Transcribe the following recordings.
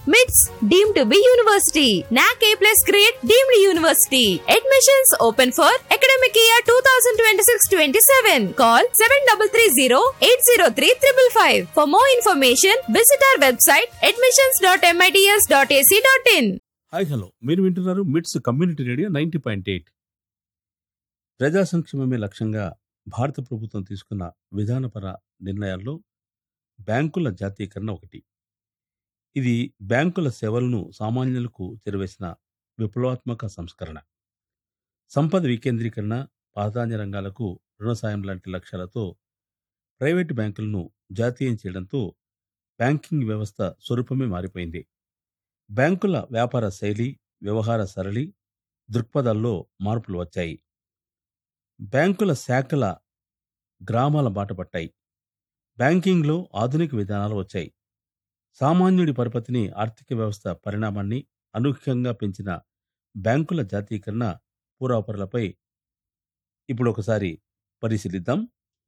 MITS deemed to be university. NAC A plus grade deemed university. Admissions open for academic year 2026-27. Call 7330-803-555. For more information, visit our website admissions.mits.ac.in. Hi hello మీరు వింటున్నారు MITS community radio ninety point eight ప్రజా సంక్షేమమే లక్ష్యంగా భారత ప్రభుత్వం తీసుకున్న విధానపర నిర్ణయాల్లో బ్యాంకుల జాతీయకరణ ఒకటి ఇది బ్యాంకుల సేవలను సామాన్యులకు చేరవేసిన విప్లవాత్మక సంస్కరణ సంపద వికేంద్రీకరణ ప్రాధాన్య రంగాలకు రుణ సాయం లాంటి లక్ష్యాలతో ప్రైవేటు బ్యాంకులను జాతీయం చేయడంతో బ్యాంకింగ్ వ్యవస్థ స్వరూపమే మారిపోయింది బ్యాంకుల వ్యాపార శైలి వ్యవహార సరళి దృక్పథాల్లో మార్పులు వచ్చాయి బ్యాంకుల శాఖల గ్రామాల బాట పట్టాయి బ్యాంకింగ్లో ఆధునిక విధానాలు వచ్చాయి సామాన్యుడి పరపతిని ఆర్థిక వ్యవస్థ పరిణామాన్ని అనూహ్యంగా పెంచిన బ్యాంకుల జాతీయకరణ పూర్వాపరలపై ఇప్పుడు ఒకసారి పరిశీలిద్దాం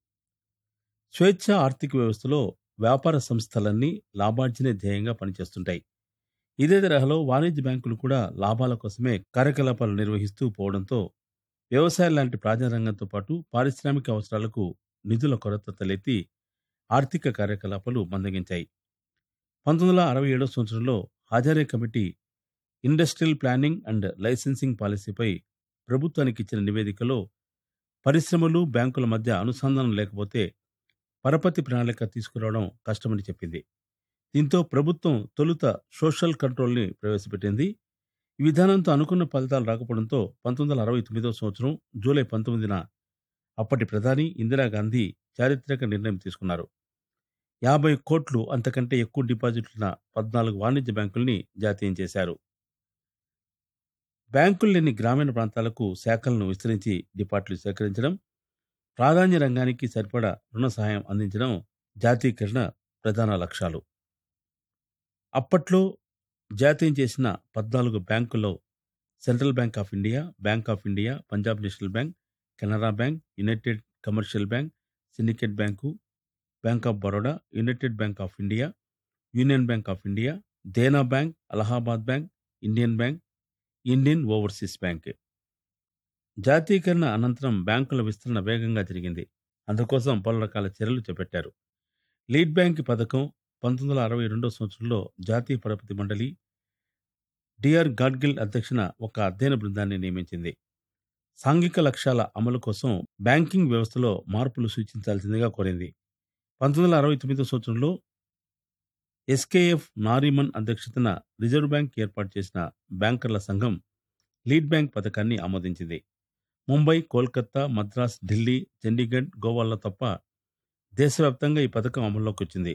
స్వేచ్ఛ ఆర్థిక వ్యవస్థలో వ్యాపార సంస్థలన్నీ లాభార్జనే ధ్యేయంగా పనిచేస్తుంటాయి ఇదే తరహాలో వాణిజ్య బ్యాంకులు కూడా లాభాల కోసమే కార్యకలాపాలు నిర్వహిస్తూ పోవడంతో వ్యవసాయం లాంటి ప్రాధాన్య రంగంతో పాటు పారిశ్రామిక అవసరాలకు నిధుల కొరత తలెత్తి ఆర్థిక కార్యకలాపాలు మందగించాయి పంతొమ్మిది వందల అరవై ఏడో సంవత్సరంలో Hazare committee industrial planning and licensing పాలసీపై ప్రభుత్వానికి ఇచ్చిన నివేదికలో పరిశ్రమలు బ్యాంకుల మధ్య అనుసంధానం లేకపోతే పరపతి ప్రణాళిక తీసుకురావడం కష్టమని చెప్పింది దీంతో ప్రభుత్వం తొలుత సోషల్ కంట్రోల్ని ప్రవేశపెట్టింది ఈ విధానంతో అనుకున్న ఫలితాలు రాకపోవడంతో పంతొమ్మిది వందల అరవై తొమ్మిదో సంవత్సరం జూలై పంతొమ్మిదిన అప్పటి ప్రధాని ఇందిరాగాంధీ చారిత్రక నిర్ణయం తీసుకున్నారు యాభై కోట్లు అంతకంటే ఎక్కువ డిపాజిట్లున్న పద్నాలుగు వాణిజ్య బ్యాంకుల్ని జాతీయం చేశారు బ్యాంకులు లేని గ్రామీణ ప్రాంతాలకు శాఖలను విస్తరించి డిపాజిట్లు సేకరించడం ప్రాధాన్య రంగానికి సరిపడా రుణ సహాయం అందించడం జాతీయకరణ ప్రధాన లక్ష్యాలు అప్పట్లో జాతీయం చేసిన పద్నాలుగు బ్యాంకుల్లో central bank of India bank of India Punjab national bank Canara bank united commercial bank syndicate bank bank of Baroda united bank of India union bank of India Dena bank Allahabad bank Indian bank Indian overseas bank జాతీయకరణ అనంతరం బ్యాంకుల విస్తరణ వేగంగా జరిగింది అందుకోసం పలు రకాల చర్యలు చేపట్టారు లీడ్ బ్యాంక్ పథకం పంతొమ్మిది వందల అరవై రెండో సంవత్సరంలో జాతీయ పరపతి మండలి డిఆర్ గాడ్గిల్ అధ్యక్షన ఒక అధ్యయన బృందాన్ని నియమించింది సాంఘిక లక్ష్యాల అమలు కోసం బ్యాంకింగ్ వ్యవస్థలో మార్పులు సూచించాల్సిందిగా కోరింది పంతొమ్మిది వందల అరవై తొమ్మిదో సంవత్సరంలో ఎస్కేఎఫ్ నారిమన్ అధ్యక్షతన రిజర్వ్ బ్యాంక్ ఏర్పాటు చేసిన బ్యాంకర్ల సంఘం లీడ్ బ్యాంక్ పథకాన్ని ఆమోదించింది ముంబై కోల్కతా మద్రాస్ ఢిల్లీ చండీగఢ్ గోవాల్లో తప్ప దేశవ్యాప్తంగా ఈ పథకం అమల్లోకి వచ్చింది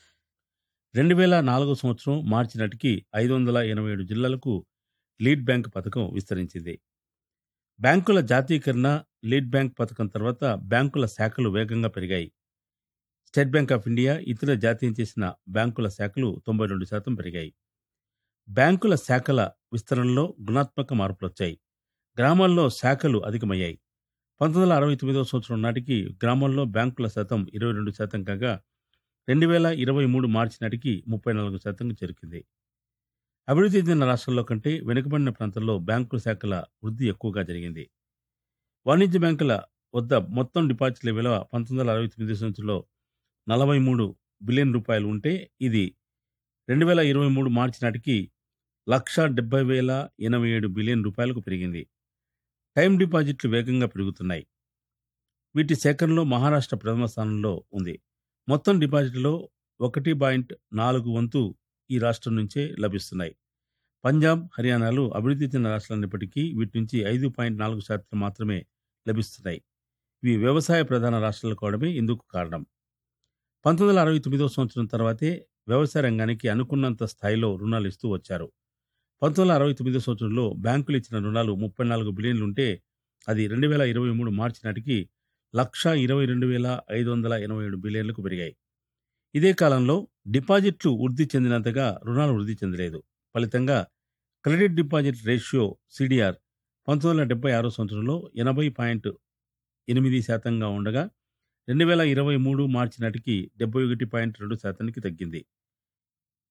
రెండు వేల నాలుగో సంవత్సరం మార్చి నాటికి ఐదు వందల ఎనభై ఏడు జిల్లాలకు లీడ్ బ్యాంక్ పథకం విస్తరించింది బ్యాంకుల జాతీయకరణ లీడ్ బ్యాంక్ పథకం తర్వాత బ్యాంకుల శాఖలు వేగంగా పెరిగాయి స్టేట్ బ్యాంక్ ఆఫ్ ఇండియా ఇతర జాతీయం చేసిన బ్యాంకుల శాఖలు తొంభై రెండు శాతం పెరిగాయి బ్యాంకుల శాఖల విస్తరణలో గుణాత్మక మార్పులు వచ్చాయి గ్రామాల్లో శాఖలు అధికమయ్యాయి పంతొమ్మిది వందల అరవై తొమ్మిదవ సంవత్సరం నాటికి గ్రామాల్లో బ్యాంకుల శాతం ఇరవై రెండు శాతం కాగా రెండు వేల ఇరవై మూడు మార్చి నాటికి ముప్పై నాలుగు శాతం చేరుకుంది అభివృద్ధి చెందిన రాష్ట్రాల్లో కంటే వెనుకబడిన ప్రాంతాల్లో బ్యాంకుల శాఖల వృద్ధి ఎక్కువగా జరిగింది వాణిజ్య బ్యాంకుల వద్ద మొత్తం డిపాజిట్ల విలువ పంతొమ్మిది వందల అరవై తొమ్మిది సంవత్సరంలో నలభై మూడు బిలియన్ రూపాయలు ఉంటే ఇది రెండు వేల ఇరవై మూడు మార్చి నాటికి లక్ష డెబ్బై వేల ఎనభై ఏడు బిలియన్ రూపాయలకు పెరిగింది టైం డిపాజిట్లు వేగంగా పెరుగుతున్నాయి వీటి సేకరణలో మహారాష్ట్ర ప్రథమ స్థానంలో ఉంది మొత్తం డిపాజిట్లో ఒకటి పాయింట్ నాలుగు వంతు ఈ రాష్ట్రం నుంచే లభిస్తున్నాయి పంజాబ్ హర్యానాలు అభివృద్ధి చెందిన రాష్ట్రాలైనప్పటికీ వీటి నుంచి ఐదు పాయింట్ నాలుగు శాతం మాత్రమే లభిస్తున్నాయి ఇవి వ్యవసాయ ప్రధాన రాష్ట్రాలు కావడమే ఇందుకు కారణం పంతొమ్మిది వందల అరవై తొమ్మిదో సంవత్సరం తర్వాతే వ్యవసాయ రంగానికి అనుకున్నంత స్థాయిలో రుణాలు ఇస్తూ వచ్చారు పంతొమ్మిది వందల అరవై తొమ్మిదో సంవత్సరంలో బ్యాంకులు ఇచ్చిన రుణాలు ముప్పై నాలుగు బిలియన్లు ఉంటే అది రెండు వేల ఇరవై మూడు మార్చి నాటికి లక్ష ఇరవై రెండు వేల ఐదు వందల ఎనభై ఏడు బిలియన్లకు పెరిగాయి ఇదే కాలంలో డిపాజిట్లు వృద్ధి చెందినంతగా రుణాలు వృద్ధి చెందలేదు ఫలితంగా క్రెడిట్ డిపాజిట్ రేషియో సిడిఆర్ పంతొమ్మిది వందల డెబ్బై ఆరో సంవత్సరంలో ఎనభై పాయింట్ ఎనిమిది శాతంగా ఉండగా రెండు వేల ఇరవై మూడు మార్చి నాటికి డెబ్బై ఒకటి పాయింట్ రెండు శాతానికి తగ్గింది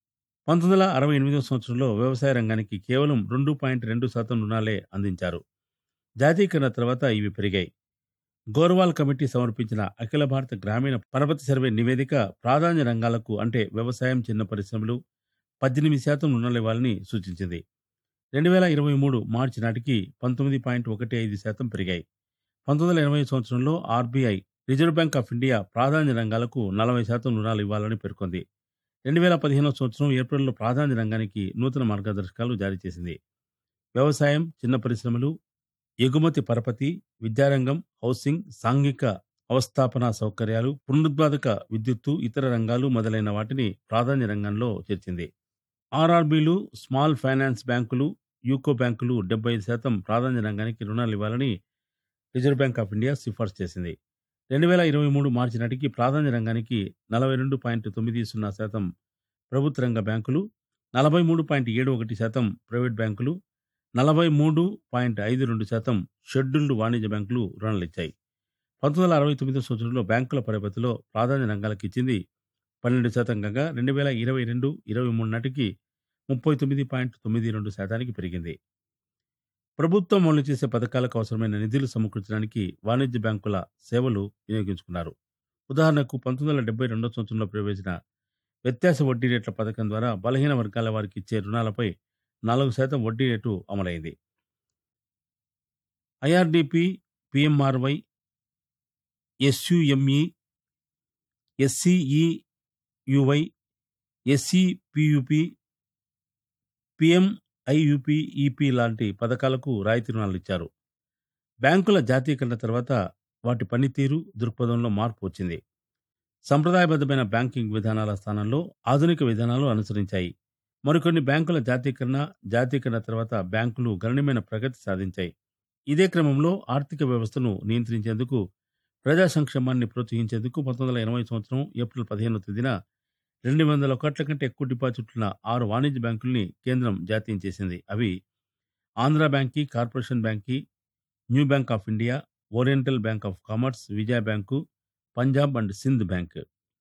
పంతొమ్మిది వందల అరవై ఎనిమిదవ సంవత్సరంలో వ్యవసాయ రంగానికి కేవలం రెండు పాయింట్ రెండు శాతం రుణాలే అందించారు జాతీయకరణ తర్వాత ఇవి పెరిగాయి గోర్వాల్ కమిటీ సమర్పించిన అఖిల భారత గ్రామీణ పరపతి సర్వే నివేదిక ప్రాధాన్య రంగాలకు అంటే వ్యవసాయం చిన్న పరిశ్రమలు పద్దెనిమిది శాతం రుణాలు ఇవ్వాలని సూచించింది రెండు వేల ఇరవై మూడు మార్చి నాటికి పంతొమ్మిది పాయింట్ ఒకటి ఐదు శాతం పెరిగాయి పంతొమ్మిది వందల ఎనభై సంవత్సరంలో RBI reserve bank of India ప్రాధాన్య రంగాలకు నలభై శాతం రుణాలు ఇవ్వాలని పేర్కొంది రెండు వేల పదిహేనవ సంవత్సరం ఏప్రిల్లో ప్రాధాన్య రంగానికి నూతన మార్గదర్శకాలు జారీ చేసింది వ్యవసాయం చిన్న పరిశ్రమలు ఎగుమతి పరపతి విద్యారంగం హౌసింగ్ సాంఘిక అవస్థాపన సౌకర్యాలు పునరుత్పాదక విద్యుత్తు ఇతర రంగాలు మొదలైన వాటిని ప్రాధాన్య రంగంలో చేర్చింది ఆర్ఆర్బీలు స్మాల్ ఫైనాన్స్ బ్యాంకులు యూకో బ్యాంకులు డెబ్బై ఐదు శాతం ప్రాధాన్య రంగానికి రుణాలు ఇవ్వాలని రిజర్వ్ బ్యాంక్ ఆఫ్ ఇండియా సిఫార్సు చేసింది రెండు వేల ఇరవై మూడు మార్చి నాటికి ప్రాధాన్య రంగానికి నలభై రెండు పాయింట్ తొమ్మిది సున్నా శాతం ప్రభుత్వ రంగ బ్యాంకులు నలభై మూడు పాయింట్ ఏడు ఒకటి శాతం ప్రైవేట్ బ్యాంకులు నలభై మూడు పాయింట్ ఐదు రెండు శాతం షెడ్యూల్డ్ వాణిజ్య బ్యాంకులు రుణాలు ఇచ్చాయి పంతొమ్మిది వందల అరవై తొమ్మిదో సంవత్సరంలో బ్యాంకుల పరపతిలో ప్రాధాన్య రంగాలకు ఇచ్చింది పన్నెండు శాతం కాగా రెండు వేల ఇరవై రెండు ఇరవై మూడు నాటికి ముప్పై తొమ్మిది పాయింట్ తొమ్మిది రెండు శాతానికి పెరిగింది ప్రభుత్వం అమలు చేసే పథకాలకు అవసరమైన నిధులు సమకూర్చడానికి వాణిజ్య బ్యాంకుల సేవలు వినియోగించుకున్నారు ఉదాహరణకు పంతొమ్మిది వందల డెబ్బై రెండో సంవత్సరంలో ప్రవేశించిన వ్యత్యాస వడ్డీ రేట్ల పథకం ద్వారా బలహీన వర్గాల వారికి ఇచ్చే రుణాలపై నాలుగు శాతం వడ్డీ రేటు అమలైంది IRDP PMRY SUME SCEUY SCPUP PMIUPEP లాంటి పథకాలకు రాయితీ రుణాలు ఇచ్చారు బ్యాంకుల జాతీయకరణ తర్వాత వాటి పనితీరు దృక్పథంలో మార్పు వచ్చింది సంప్రదాయబద్ధమైన బ్యాంకింగ్ విధానాల స్థానంలో ఆధునిక విధానాలు అనుసరించాయి మరికొన్ని బ్యాంకుల జాతీయకరణ జాతీయకరణ తర్వాత బ్యాంకులు గణనీయమైన ప్రగతి సాధించాయి ఇదే క్రమంలో ఆర్థిక వ్యవస్థను నియంత్రించేందుకు ప్రజా సంక్షేమాన్ని ప్రోత్సహించేందుకు పంతొమ్మిది వందల ఎనభై సంవత్సరం ఏప్రిల్ పదిహేనవ తేదీన రెండు వందల కోట్ల కంటే ఎక్కువ డిపాజిట్లున్న ఆరు వాణిజ్య బ్యాంకుల్ని కేంద్రం జాతీయం చేసింది అవి ఆంధ్ర బ్యాంకి కార్పొరేషన్ బ్యాంకి new bank of India oriental bank of commerce Vijaya bank Punjab and Sindh bank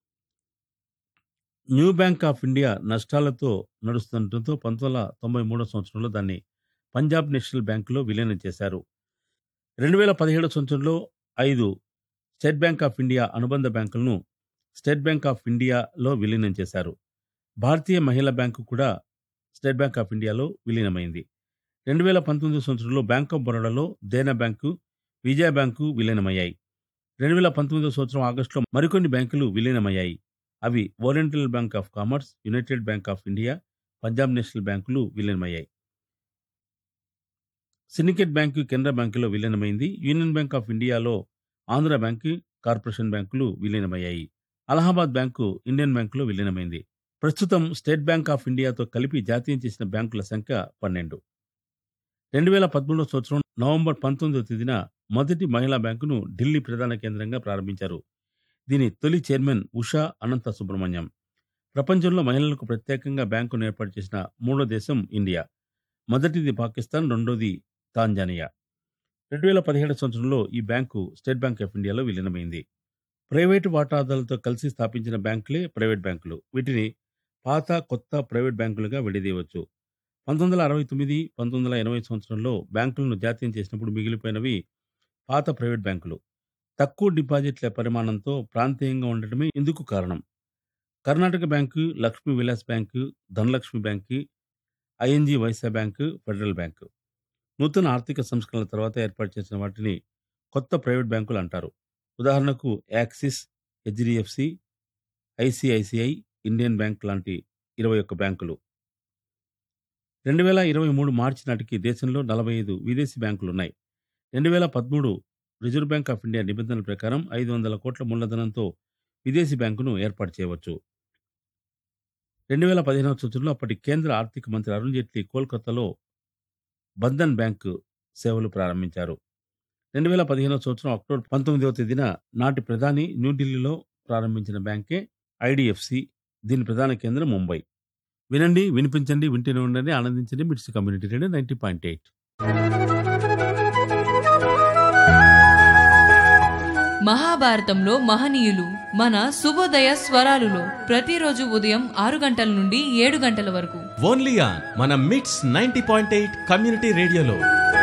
new bank of India నష్టాలతో నడుస్తుండటంతో పంతొమ్మిది వందల తొంభై మూడో సంవత్సరంలో దాన్ని పంజాబ్ నేషనల్ బ్యాంకులో విలీనం చేశారు రెండు వేల పదిహేడు సంవత్సరంలో ఐదు స్టేట్ బ్యాంక్ ఆఫ్ ఇండియా అనుబంధ బ్యాంకులను స్టేట్ బ్యాంక్ ఆఫ్ ఇండియాలో విలీనం చేశారు భారతీయ మహిళా బ్యాంకు కూడా స్టేట్ బ్యాంక్ ఆఫ్ ఇండియాలో విలీనమైంది రెండు వేల పంతొమ్మిది సంవత్సరంలో బ్యాంక్ ఆఫ్ బరోడాలో దేనా బ్యాంకు విజయ బ్యాంకు విలీనమయ్యాయి రెండు వేల పంతొమ్మిదో సంవత్సరం ఆగస్టులో మరికొన్ని బ్యాంకులు విలీనమయ్యాయి అవి oriental bank of commerce united bank of India Punjab national బ్యాంకులు విలీనమయ్యాయి సిండికేట్ బ్యాంకు కెనరా బ్యాంకులో విలీనమైంది యూనియన్ బ్యాంక్ ఆఫ్ ఇండియాలో ఆంధ్ర బ్యాంకు కార్పొరేషన్ బ్యాంకులు విలీనమయ్యాయి అలహాబాద్ బ్యాంకు ఇండియన్ బ్యాంకులో విలీనమైంది ప్రస్తుతం స్టేట్ బ్యాంక్ ఆఫ్ ఇండియాతో కలిపి జాతీయం చేసిన బ్యాంకుల సంఖ్య పన్నెండు రెండు వేల పదమూడవ సంవత్సరం నవంబర్ పంతొమ్మిదవ తేదీన మొదటి మహిళా బ్యాంకును ఢిల్లీ ప్రధాన కేంద్రంగా ప్రారంభించారు దీని తొలి చైర్మన్ ఉషా అనంత సుబ్రహ్మణ్యం ప్రపంచంలో మహిళలకు ప్రత్యేకంగా బ్యాంకును ఏర్పాటు చేసిన మూడో దేశం ఇండియా మొదటిది పాకిస్తాన్ రెండోది తాంజానియా రెండు వేల పదిహేడు సంవత్సరంలో ఈ బ్యాంకు స్టేట్ బ్యాంక్ ఆఫ్ ఇండియాలో విలీనమైంది ప్రైవేటు వాటాదారులతో కలిసి స్థాపించిన బ్యాంకులే ప్రైవేట్ బ్యాంకులు వీటిని పాత కొత్త ప్రైవేట్ బ్యాంకులుగా విడదీయవచ్చు పంతొమ్మిది వందల అరవై తొమ్మిది పంతొమ్మిది వందల ఎనభై సంవత్సరంలో బ్యాంకులను జాతీయం చేసినప్పుడు మిగిలిపోయినవి పాత ప్రైవేట్ బ్యాంకులు తక్కువ డిపాజిట్ల పరిమాణంతో ప్రాంతీయంగా ఉండటమే ఇందుకు కారణం Karnataka bank Lakshmi Vilas bank Dhanlaxmi bank ING Vysya bank federal bank నూతన ఆర్థిక సంస్కరణల తర్వాత ఏర్పాటు చేసిన వాటిని కొత్త ప్రైవేట్ బ్యాంకులు అంటారు ఉదాహరణకు Axis HDFC ICICI Indian bank లాంటి ఇరవై ఒక్క బ్యాంకులు రెండు వేల ఇరవై మూడు మార్చి నాటికి దేశంలో నలభై ఐదు విదేశీ బ్యాంకులు ఉన్నాయి రెండు వేల పదమూడు రిజర్వ్ బ్యాంక్ ఆఫ్ ఇండియా నిబంధనల ప్రకారం ఐదు వందల కోట్ల మూలధనంతో విదేశీ బ్యాంకును ఏర్పాటు చేయవచ్చు రెండు వేల పదిహేనవ సంవత్సరంలో అప్పటి కేంద్ర ఆర్థిక మంత్రి అరుణ్ జైట్లీ కోల్కతాలో బంధన్ బ్యాంకు సేవలు ప్రారంభించారు రెండు వేల పదిహేనవ సంవత్సరం అక్టోబర్ పంతొమ్మిదవ తేదీన నాటి ప్రధాని న్యూఢిల్లీలో ప్రారంభించిన బ్యాంకే ఐడిఎఫ్సి దీని ప్రధాన కేంద్రం ముంబై వినండి వినిపించండి వింటూనే ఉండండి ఆనందించండి MITS community radio ninety point eight మహాభారతంలో మహనీయులు మన శుభోదయ స్వరాలులో ప్రతిరోజు ఉదయం ఆరు గంటల నుండి ఏడు గంటల వరకు ఓన్లీ ఆన్ మన మిట్స్ నైన్టీ పాయింట్ ఎయిట్ కమ్యూనిటీ రేడియోలో